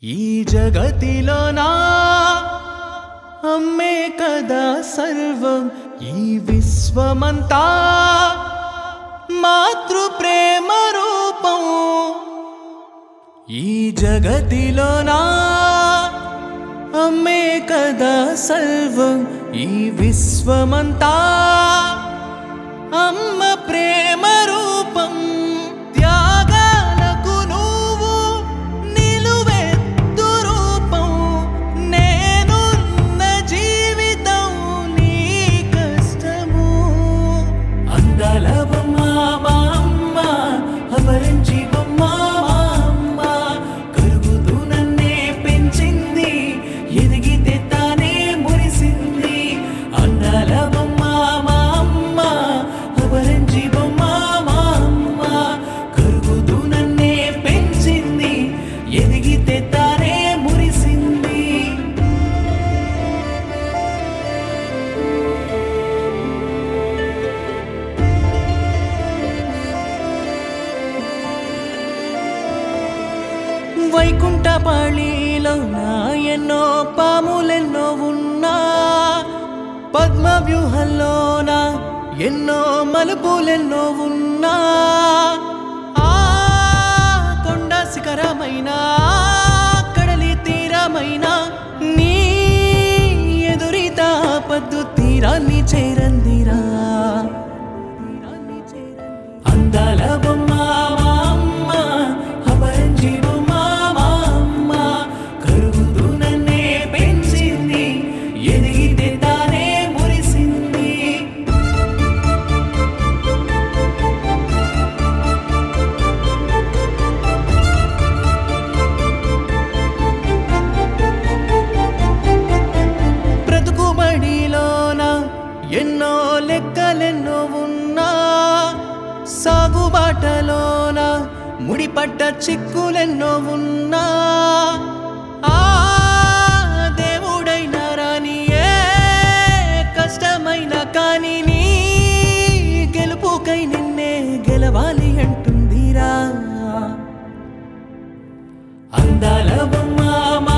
ఈ జగతిలో నా అమ్మే కదా సర్వం ఈ విశ్వమంతా మాతృ ప్రేమ రూపం ఈ జగతిలో నా అమ్మే కదా సర్వం ఈ విశ్వమంతా అమ్మ ప్రేమ రూపం త్యాగాలకు నువ్వు నిలువెత్తు రూపం నేనున్న జీవితం నీ కష్టము అందాల బొమ్మ మా అమ్మ అపరించి బొమ్మ మా అమ్మ కరుగుతూ నన్నే పెంచింది ఎదిగితే తానే మురిసింది అందాల బొమ్మ మా అమ్మ అపరించి బొమ్మ మా అమ్మ కరుగుతూ నన్నే పెంచింది ఎదిగితే తానే మురిసింది వైకుంఠపాళిలో నా ఎన్నో పాములెన్నో ఉన్నా పద్మ వ్యూహంలోన ఎన్నో మలుపులెన్నో ఉన్నా ఆ కొండ శిఖరమైన కడలి తీరమైన నీ ఎదురిత పద్దు తీరాన్ని చేరందిరా అందాల బొమ్మ మా అమ్మ అపరంజి బొమ్మ మా అమ్మ కరుగుతూ నన్నే పెంచింది ఎదిగితే తానే మురిసింది బ్రతుకుబడిలోన ఎన్నో లెక్కలెన్నో ఉన్నా సాగుబాటలోన ముడిపడ్డ చిక్కులెన్నో ఉన్నా ఆ దేవుడైన రాని ఏ కష్టమైన కానీ నీ గెలుపుకై నిన్నే గెలవాలి అంటుందిరా అందాల బొమ్మ